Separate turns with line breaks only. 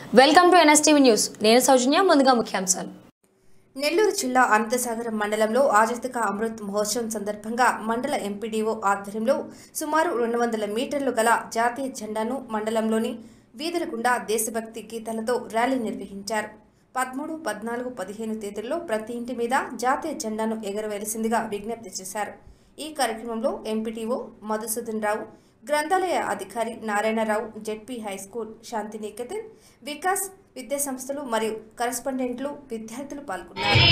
welcome to NSTV news నేను సౌజన్య ముందుగా ముఖ్యాంశాలు
నెల్లూరు జిల్లా అనంతసాగరం మండలంలో ఆజాదిక అమృత్ మహోత్సవం సందర్భంగా మండల ఎంపీడీఓ ఆధ్వర్యంలో సుమారు రెండు వందల మీటర్లు గల జాతీయ జెండాను మండలంలోని వీధుల గుండా దేశభక్తి గీతాలతో ర్యాలీ నిర్వహించారు పదమూడు పద్నాలుగు పదిహేను తేదీల్లో ప్రతి ఇంటి మీద జాతీయ జెండాను ఎగరవేయాల్సిందిగా విజ్ఞప్తి చేశారు ఈ కార్యక్రమంలో ఎంపీటీఓ మధుసూదన్ రావు గ్రంథాలయ అధికారి నారాయణరావు జెడ్పీ హైస్కూల్ శాంతినికేతన్ వికాస్ విద్యాసంస్థలు మరియు కరెస్పాండెంట్లు విద్యార్థులు పాల్గొన్నారు